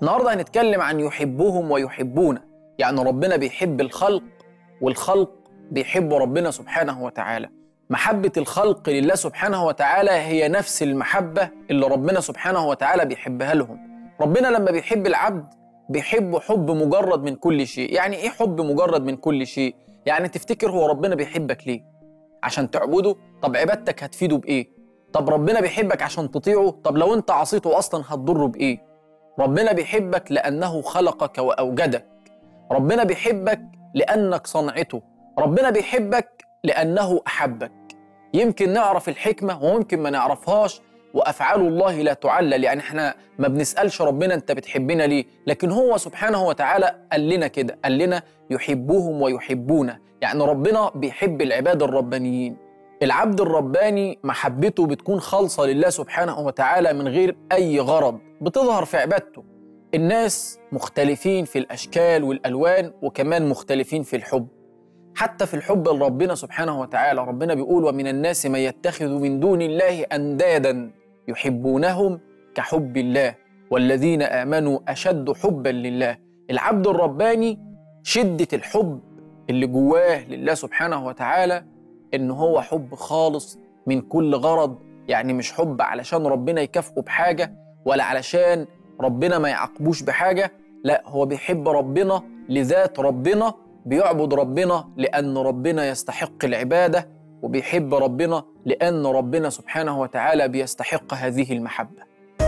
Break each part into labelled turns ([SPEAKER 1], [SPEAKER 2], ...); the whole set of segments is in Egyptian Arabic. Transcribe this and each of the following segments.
[SPEAKER 1] النهارده هنتكلم عن يحبهم ويحبون يعني ربنا بيحب الخلق والخلق بيحبوا ربنا سبحانه وتعالى محبة الخلق لله سبحانه وتعالى هي نفس المحبة اللي ربنا سبحانه وتعالى بيحبها لهم ربنا لما بيحب العبد بيحبه حب مجرد من كل شيء يعني ايه حب مجرد من كل شيء يعني تفتكر هو ربنا بيحبك ليه عشان تعبده طب عبادتك هتفيده بايه طب ربنا بيحبك عشان تطيعه طب لو انت عصيته اصلا هتضره بايه ربنا بيحبك لانه خلقك واوجدك ربنا بيحبك لانك صنعته ربنا بيحبك لانه احبك يمكن نعرف الحكمه وممكن ما نعرفهاش وافعال الله لا تعلل يعني احنا ما بنسالش ربنا انت بتحبنا ليه لكن هو سبحانه وتعالى قال لنا كده قال لنا يحبهم ويحبونه يعني ربنا بيحب العباد الربانيين العبد الرباني محبته بتكون خالصه لله سبحانه وتعالى من غير اي غرض بتظهر في عبادته الناس مختلفين في الاشكال والالوان وكمان مختلفين في الحب حتى في الحب لربنا سبحانه وتعالى ربنا بيقول ومن الناس من يتخذ من دون الله اندادا يحبونهم كحب الله والذين امنوا اشد حبا لله العبد الرباني شده الحب اللي جواه لله سبحانه وتعالى ان هو حب خالص من كل غرض يعني مش حب علشان ربنا يكافئه بحاجه ولا علشان ربنا ما يعاقبوش بحاجه لا هو بيحب ربنا لذات ربنا بيعبد ربنا لأن ربنا يستحق العبادة وبيحب ربنا لأن ربنا سبحانه وتعالى بيستحق هذه المحبة.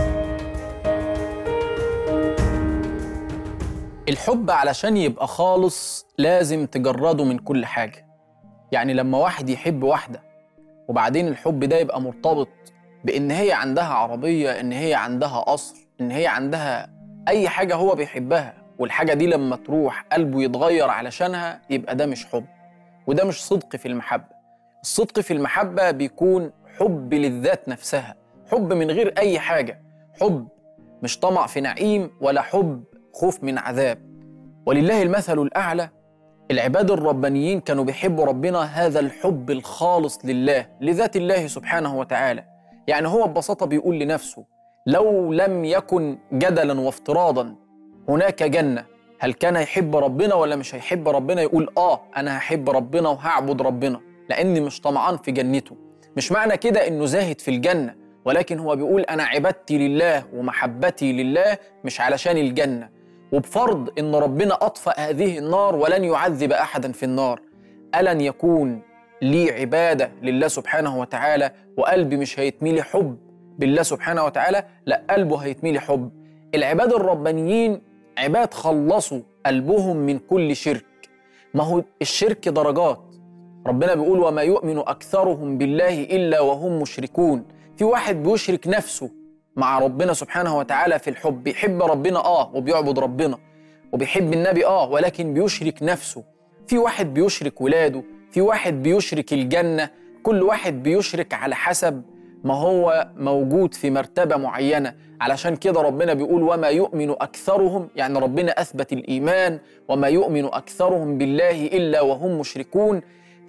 [SPEAKER 1] الحب علشان يبقى خالص لازم تجرده من كل حاجة. يعني لما واحد يحب واحدة وبعدين الحب ده يبقى مرتبط بإن هي عندها عربية، إن هي عندها قصر، إن هي عندها أي حاجة هو بيحبها والحاجة دي لما تروح قلبه يتغير علشانها يبقى ده مش حب وده مش صدق في المحبة الصدق في المحبة بيكون حب للذات نفسها حب من غير أي حاجة حب مش طمع في نعيم ولا حب خوف من عذاب ولله المثل الأعلى العباد الربانيين كانوا بيحبوا ربنا هذا الحب الخالص لله لذات الله سبحانه وتعالى يعني هو ببساطة بيقول لنفسه لو لم يكن جدلا وافتراضا هناك جنة هل كان يحب ربنا ولا مش هيحب ربنا يقول آه أنا هحب ربنا وهعبد ربنا لأني مش طمعان في جنته مش معنى كده إنه زاهد في الجنة ولكن هو بيقول أنا عبادتي لله ومحبتي لله مش علشان الجنة وبفرض إن ربنا أطفأ هذه النار ولن يعذب أحدا في النار ألن يكون لي عبادة لله سبحانه وتعالى وقلبي مش هيتميلي حب بالله سبحانه وتعالى لا قلبه هيتميلي حب العباد الربانيين عباد خلصوا قلبهم من كل شرك ما هو الشرك درجات ربنا بيقول وما يؤمن أكثرهم بالله إلا وهم مشركون في واحد بيشرك نفسه مع ربنا سبحانه وتعالى في الحب بيحب ربنا آه وبيعبد ربنا وبيحب النبي آه ولكن بيشرك نفسه في واحد بيشرك ولاده في واحد بيشرك الجنة كل واحد بيشرك على حسب ما هو موجود في مرتبة معينة علشان كده ربنا بيقول وما يؤمن أكثرهم يعني ربنا أثبت الإيمان وما يؤمن أكثرهم بالله إلا وهم مشركون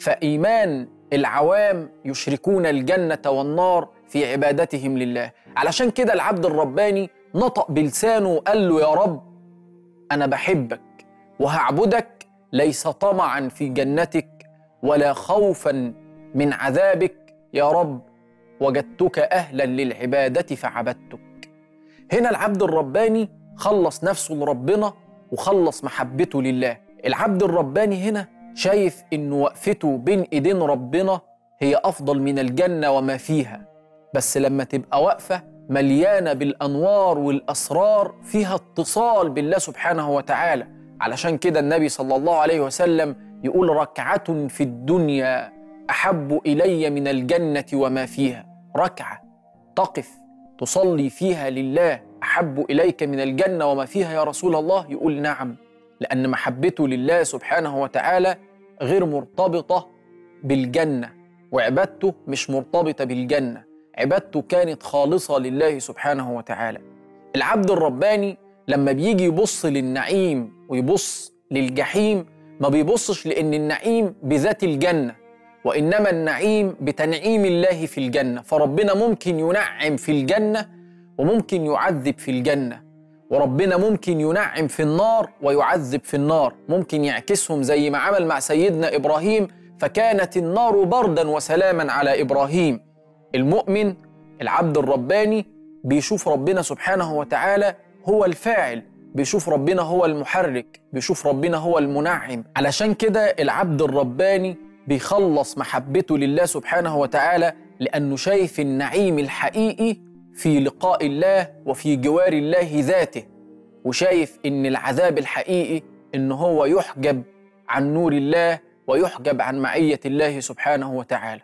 [SPEAKER 1] فإيمان العوام يشركون الجنة والنار في عبادتهم لله علشان كده العبد الرباني نطق بلسانه وقال له يا رب أنا بحبك وهعبدك ليس طمعا في جنتك ولا خوفا من عذابك يا رب وجدتك أهلا للعبادة فعبدتك هنا العبد الرباني خلص نفسه لربنا وخلص محبته لله العبد الرباني هنا شايف إن وقفته بين إيدين ربنا هي أفضل من الجنة وما فيها بس لما تبقى واقفة مليانة بالأنوار والأسرار فيها اتصال بالله سبحانه وتعالى علشان كده النبي صلى الله عليه وسلم يقول ركعة في الدنيا أحب إلي من الجنة وما فيها ركعة تقف تصلي فيها لله أحب إليك من الجنة وما فيها يا رسول الله يقول نعم لأن محبته لله سبحانه وتعالى غير مرتبطة بالجنة وعبادته مش مرتبطة بالجنة عبادته كانت خالصة لله سبحانه وتعالى العبد الرباني لما بيجي يبص للنعيم ويبص للجحيم ما بيبصش لأن النعيم بذات الجنة وإنما النعيم بتنعيم الله في الجنة فربنا ممكن ينعم في الجنة وممكن يعذب في الجنة وربنا ممكن ينعم في النار ويعذب في النار ممكن يعكسهم زي ما عمل مع سيدنا إبراهيم فكانت النار بردا وسلاما على إبراهيم المؤمن العبد الرباني بيشوف ربنا سبحانه وتعالى هو الفاعل بيشوف ربنا هو المحرك بيشوف ربنا هو المنعم علشان كده العبد الرباني بيخلص محبته لله سبحانه وتعالى لأنه شايف النعيم الحقيقي في لقاء الله وفي جوار الله ذاته وشايف إن العذاب الحقيقي إن هو يحجب عن نور الله ويحجب عن معية الله سبحانه وتعالى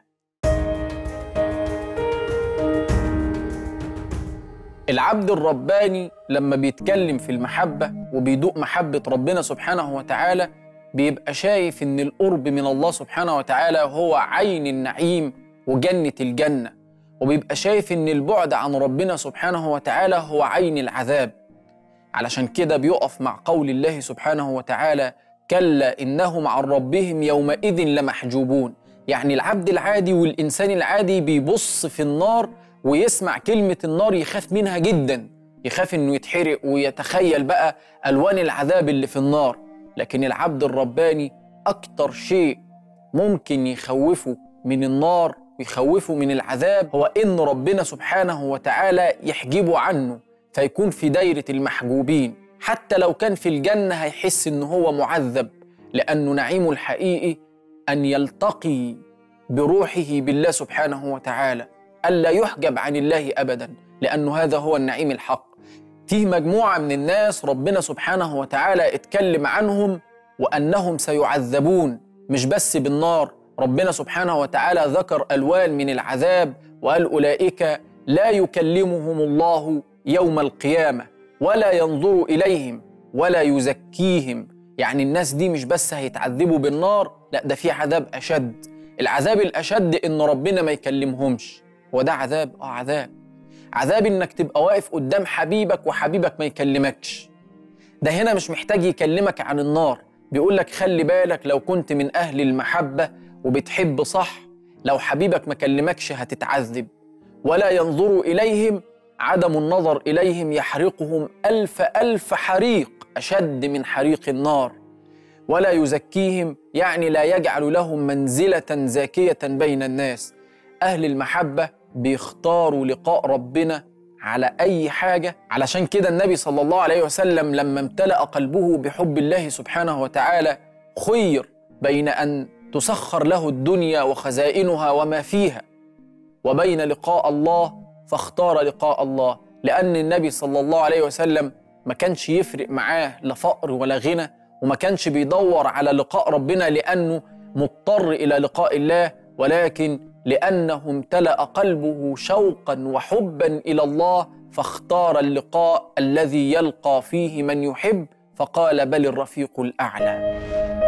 [SPEAKER 1] العبد الرباني لما بيتكلم في المحبة وبيدوق محبة ربنا سبحانه وتعالى بيبقى شايف إن القرب من الله سبحانه وتعالى هو عين النعيم وجنة الجنة وبيبقى شايف إن البعد عن ربنا سبحانه وتعالى هو عين العذاب علشان كده بيقف مع قول الله سبحانه وتعالى كلا إنهم عن ربهم يومئذ لمحجوبون يعني العبد العادي والإنسان العادي بيبص في النار ويسمع كلمة النار يخاف منها جدا يخاف إنه يتحرق ويتخيل بقى ألوان العذاب اللي في النار لكن العبد الرباني أكتر شيء ممكن يخوفه من النار ويخوفه من العذاب هو إن ربنا سبحانه وتعالى يحجبه عنه فيكون في دايرة المحجوبين حتى لو كان في الجنة هيحس إن هو معذب لأنه نعيمه الحقيقي أن يلتقي بروحه بالله سبحانه وتعالى ألا يحجب عن الله أبدا لأنه هذا هو النعيم الحق فيه مجموعة من الناس ربنا سبحانه وتعالى اتكلم عنهم وأنهم سيعذبون مش بس بالنار ربنا سبحانه وتعالى ذكر ألوان من العذاب وقال أولئك لا يكلمهم الله يوم القيامة ولا ينظر إليهم ولا يزكيهم يعني الناس دي مش بس هيتعذبوا بالنار لا ده في عذاب أشد العذاب الأشد إن ربنا ما يكلمهمش وده عذاب اه عذاب عذاب انك تبقى واقف قدام حبيبك وحبيبك ما يكلمكش ده هنا مش محتاج يكلمك عن النار بيقول لك خلي بالك لو كنت من اهل المحبه وبتحب صح لو حبيبك ما كلمكش هتتعذب ولا ينظر اليهم عدم النظر اليهم يحرقهم الف الف حريق اشد من حريق النار ولا يزكيهم يعني لا يجعل لهم منزله زاكيه بين الناس اهل المحبه بيختاروا لقاء ربنا على أي حاجة علشان كده النبي صلى الله عليه وسلم لما امتلأ قلبه بحب الله سبحانه وتعالى خير بين أن تسخر له الدنيا وخزائنها وما فيها وبين لقاء الله فاختار لقاء الله لأن النبي صلى الله عليه وسلم ما كانش يفرق معاه لا فقر ولا غنى وما كانش بيدور على لقاء ربنا لأنه مضطر إلى لقاء الله ولكن لانه امتلا قلبه شوقا وحبا الى الله فاختار اللقاء الذي يلقى فيه من يحب فقال بل الرفيق الاعلى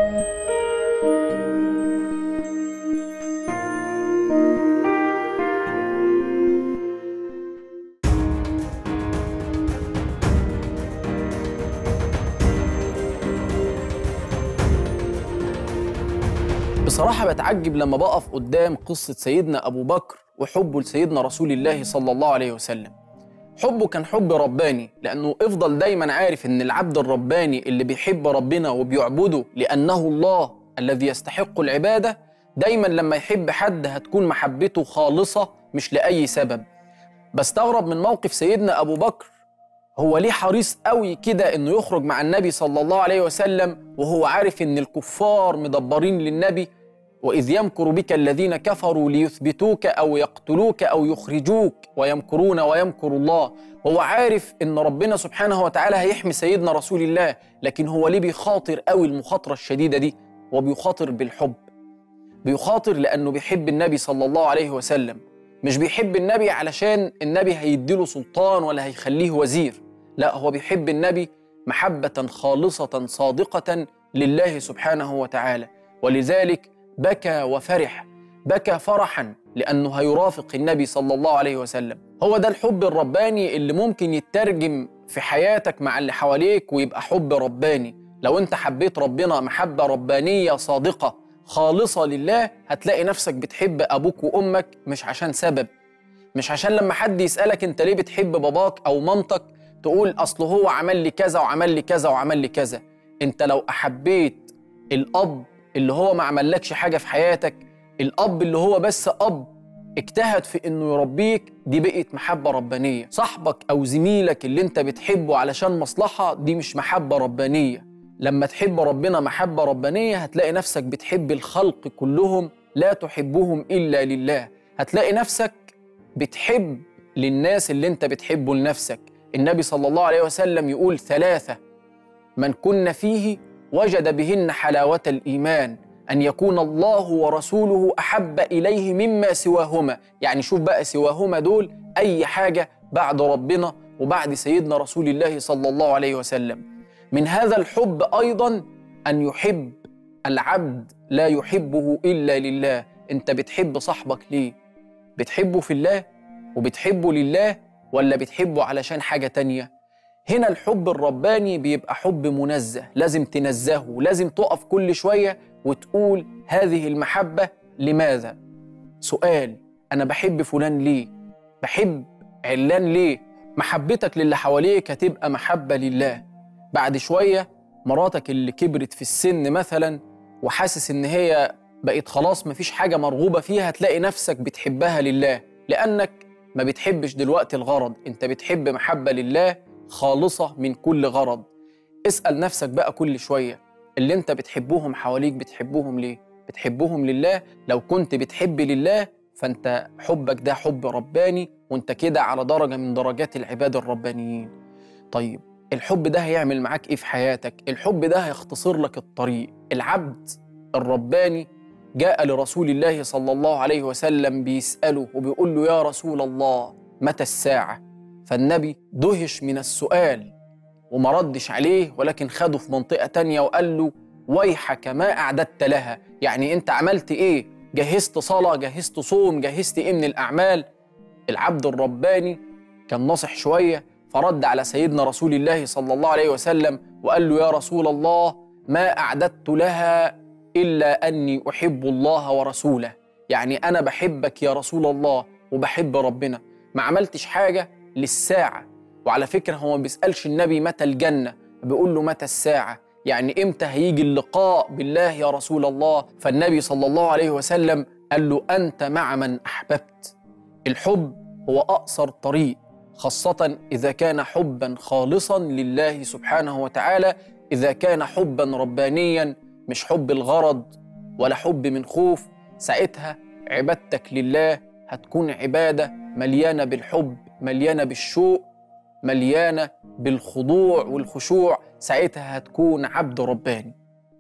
[SPEAKER 1] بصراحة بتعجب لما بقف قدام قصة سيدنا أبو بكر وحبه لسيدنا رسول الله صلى الله عليه وسلم حبه كان حب رباني لأنه افضل دايما عارف إن العبد الرباني اللي بيحب ربنا وبيعبده لأنه الله الذي يستحق العبادة دايما لما يحب حد هتكون محبته خالصة مش لأي سبب بستغرب من موقف سيدنا أبو بكر هو ليه حريص قوي كده انه يخرج مع النبي صلى الله عليه وسلم وهو عارف ان الكفار مدبرين للنبي واذ يمكر بك الذين كفروا ليثبتوك او يقتلوك او يخرجوك ويمكرون ويمكر الله وهو عارف ان ربنا سبحانه وتعالى هيحمي سيدنا رسول الله لكن هو ليه بيخاطر قوي المخاطره الشديده دي وبيخاطر بالحب بيخاطر لانه بيحب النبي صلى الله عليه وسلم مش بيحب النبي علشان النبي هيديله سلطان ولا هيخليه وزير لا هو بيحب النبي محبة خالصة صادقة لله سبحانه وتعالى ولذلك بكى وفرح بكى فرحا لأنه هيرافق النبي صلى الله عليه وسلم هو ده الحب الرباني اللي ممكن يترجم في حياتك مع اللي حواليك ويبقى حب رباني لو انت حبيت ربنا محبة ربانية صادقة خالصة لله هتلاقي نفسك بتحب أبوك وأمك مش عشان سبب مش عشان لما حد يسألك انت ليه بتحب باباك أو مامتك تقول اصل هو عمل لي كذا وعمل لي كذا وعمل لي كذا انت لو احبيت الاب اللي هو ما عملكش حاجه في حياتك الاب اللي هو بس اب اجتهد في انه يربيك دي بقت محبه ربانيه صاحبك او زميلك اللي انت بتحبه علشان مصلحه دي مش محبه ربانيه لما تحب ربنا محبه ربانيه هتلاقي نفسك بتحب الخلق كلهم لا تحبهم الا لله هتلاقي نفسك بتحب للناس اللي انت بتحبه لنفسك النبي صلى الله عليه وسلم يقول ثلاثه من كن فيه وجد بهن حلاوه الايمان ان يكون الله ورسوله احب اليه مما سواهما يعني شوف بقى سواهما دول اي حاجه بعد ربنا وبعد سيدنا رسول الله صلى الله عليه وسلم من هذا الحب ايضا ان يحب العبد لا يحبه الا لله انت بتحب صاحبك ليه بتحبه في الله وبتحبه لله ولا بتحبه علشان حاجه تانيه هنا الحب الرباني بيبقى حب منزه لازم تنزهه لازم تقف كل شويه وتقول هذه المحبه لماذا سؤال انا بحب فلان ليه بحب علان ليه محبتك للي حواليك هتبقى محبه لله بعد شويه مراتك اللي كبرت في السن مثلا وحاسس ان هي بقت خلاص مفيش حاجه مرغوبه فيها هتلاقي نفسك بتحبها لله لانك ما بتحبش دلوقتي الغرض انت بتحب محبه لله خالصه من كل غرض اسال نفسك بقى كل شويه اللي انت بتحبهم حواليك بتحبهم ليه بتحبهم لله لو كنت بتحب لله فانت حبك ده حب رباني وانت كده على درجه من درجات العباد الربانيين طيب الحب ده هيعمل معاك ايه في حياتك الحب ده هيختصر لك الطريق العبد الرباني جاء لرسول الله صلى الله عليه وسلم بيسأله وبيقول له يا رسول الله متى الساعة فالنبي دهش من السؤال وما ردش عليه ولكن خده في منطقة تانية وقال له ويحك ما أعددت لها يعني أنت عملت إيه جهزت صلاة جهزت صوم جهزت إيه من الأعمال العبد الرباني كان ناصح شوية فرد على سيدنا رسول الله صلى الله عليه وسلم وقال له يا رسول الله ما أعددت لها إلا أني أحب الله ورسوله يعني أنا بحبك يا رسول الله وبحب ربنا ما عملتش حاجة للساعة وعلى فكرة هو ما بيسألش النبي متى الجنة بيقول له متى الساعة يعني إمتى هيجي اللقاء بالله يا رسول الله فالنبي صلى الله عليه وسلم قال له أنت مع من أحببت الحب هو أقصر طريق خاصة إذا كان حبا خالصا لله سبحانه وتعالى إذا كان حبا ربانيا مش حب الغرض ولا حب من خوف ساعتها عبادتك لله هتكون عبادة مليانة بالحب مليانة بالشوق مليانة بالخضوع والخشوع ساعتها هتكون عبد رباني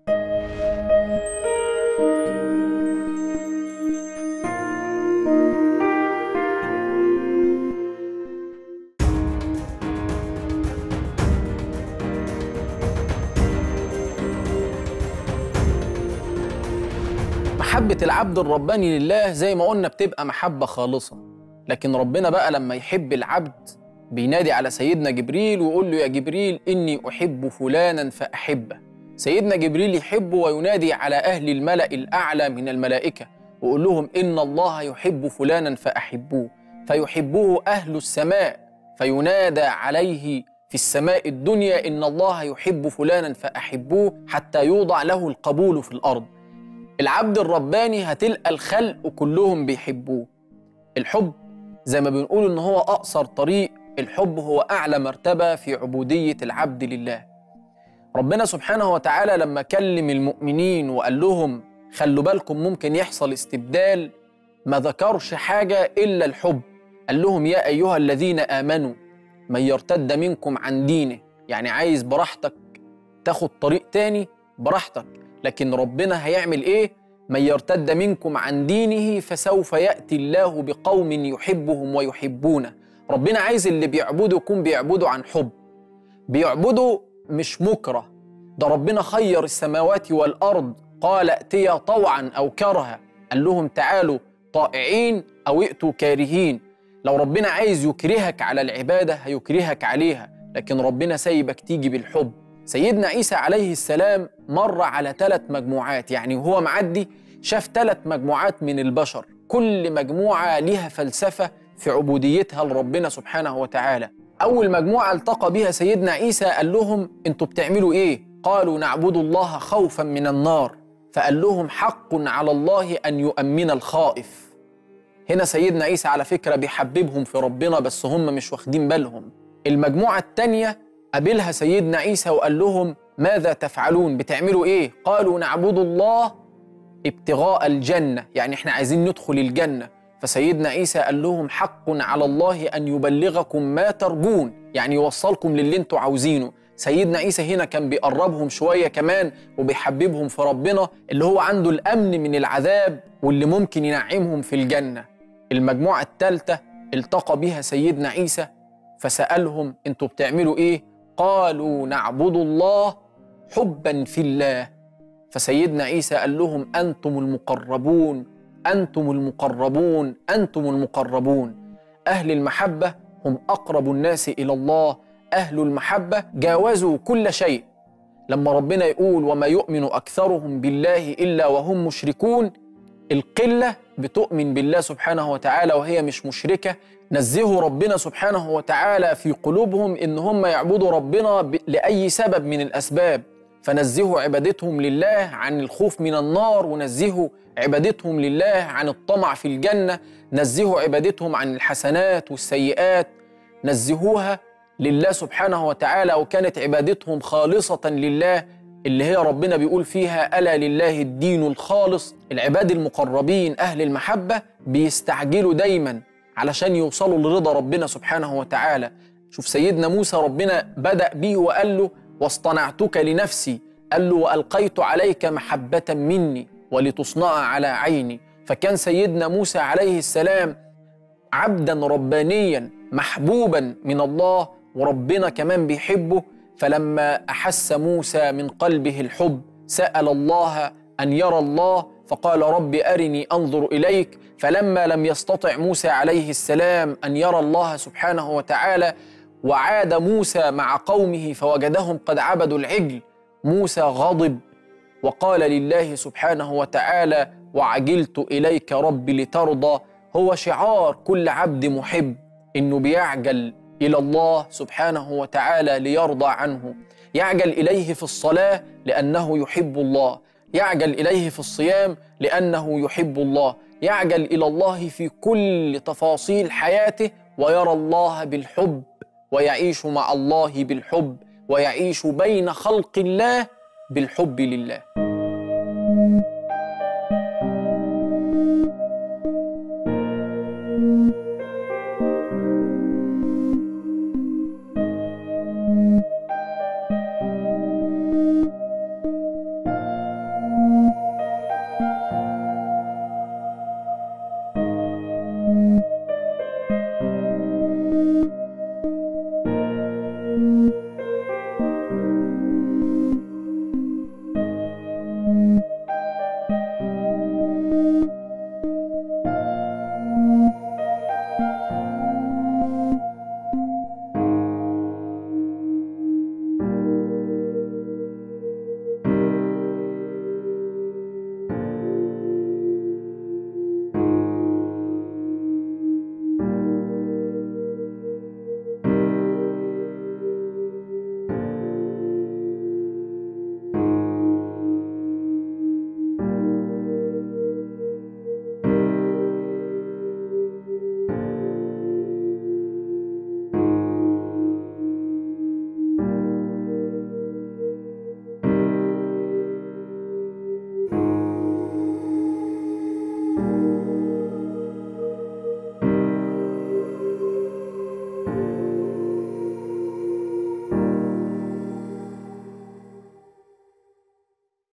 [SPEAKER 1] محبة العبد الرباني لله زي ما قلنا بتبقى محبة خالصة لكن ربنا بقى لما يحب العبد بينادي على سيدنا جبريل ويقول له يا جبريل إني أحب فلانا فأحبه سيدنا جبريل يحبه وينادي على أهل الملأ الأعلى من الملائكة ويقول لهم إن الله يحب فلانا فأحبوه فيحبه أهل السماء فينادى عليه في السماء الدنيا إن الله يحب فلانا فأحبوه حتى يوضع له القبول في الأرض العبد الرباني هتلقى الخلق كلهم بيحبوه الحب زي ما بنقول ان هو اقصر طريق الحب هو اعلى مرتبه في عبوديه العبد لله ربنا سبحانه وتعالى لما كلم المؤمنين وقال لهم خلوا بالكم ممكن يحصل استبدال ما ذكرش حاجه الا الحب قال لهم يا ايها الذين امنوا من يرتد منكم عن دينه يعني عايز براحتك تاخد طريق تاني براحتك لكن ربنا هيعمل ايه من يرتد منكم عن دينه فسوف ياتي الله بقوم يحبهم ويحبونه ربنا عايز اللي بيعبدوا يكون بيعبدوا عن حب بيعبدوا مش مكره ده ربنا خير السماوات والارض قال ائتيا طوعا او كرها قال لهم تعالوا طائعين او ائتوا كارهين لو ربنا عايز يكرهك على العباده هيكرهك عليها لكن ربنا سايبك تيجي بالحب سيدنا عيسى عليه السلام مر على ثلاث مجموعات يعني وهو معدي شاف ثلاث مجموعات من البشر كل مجموعة لها فلسفة في عبوديتها لربنا سبحانه وتعالى أول مجموعة التقى بها سيدنا عيسى قال لهم أنتوا بتعملوا إيه؟ قالوا نعبد الله خوفا من النار فقال لهم حق على الله أن يؤمن الخائف هنا سيدنا عيسى على فكرة بيحببهم في ربنا بس هم مش واخدين بالهم المجموعة التانية قابلها سيدنا عيسى وقال لهم ماذا تفعلون بتعملوا ايه قالوا نعبد الله ابتغاء الجنة يعني احنا عايزين ندخل الجنة فسيدنا عيسى قال لهم حق على الله أن يبلغكم ما ترجون يعني يوصلكم للي انتوا عاوزينه سيدنا عيسى هنا كان بيقربهم شوية كمان وبيحببهم في ربنا اللي هو عنده الأمن من العذاب واللي ممكن ينعمهم في الجنة المجموعة الثالثة التقى بها سيدنا عيسى فسألهم انتوا بتعملوا ايه قالوا نعبد الله حبا في الله فسيدنا عيسى قال لهم انتم المقربون انتم المقربون انتم المقربون اهل المحبه هم اقرب الناس الى الله اهل المحبه جاوزوا كل شيء لما ربنا يقول وما يؤمن اكثرهم بالله الا وهم مشركون القله بتؤمن بالله سبحانه وتعالى وهي مش مشركه نزهوا ربنا سبحانه وتعالى في قلوبهم ان هم يعبدوا ربنا ب- لاي سبب من الاسباب فنزهوا عبادتهم لله عن الخوف من النار ونزهوا عبادتهم لله عن الطمع في الجنه نزهوا عبادتهم عن الحسنات والسيئات نزهوها لله سبحانه وتعالى وكانت عبادتهم خالصه لله اللي هي ربنا بيقول فيها الا لله الدين الخالص العباد المقربين اهل المحبه بيستعجلوا دايما علشان يوصلوا لرضا ربنا سبحانه وتعالى شوف سيدنا موسى ربنا بدأ بيه وقال له واصطنعتك لنفسي قال له وألقيت عليك محبة مني ولتصنع على عيني فكان سيدنا موسى عليه السلام عبدا ربانيا محبوبا من الله وربنا كمان بيحبه فلما احس موسى من قلبه الحب سال الله ان يرى الله فقال رب ارني انظر اليك فلما لم يستطع موسى عليه السلام ان يرى الله سبحانه وتعالى وعاد موسى مع قومه فوجدهم قد عبدوا العجل موسى غضب وقال لله سبحانه وتعالى وعجلت اليك رب لترضى هو شعار كل عبد محب انه بيعجل الى الله سبحانه وتعالى ليرضى عنه يعجل اليه في الصلاه لانه يحب الله يعجل اليه في الصيام لانه يحب الله يعجل الى الله في كل تفاصيل حياته ويرى الله بالحب ويعيش مع الله بالحب ويعيش بين خلق الله بالحب لله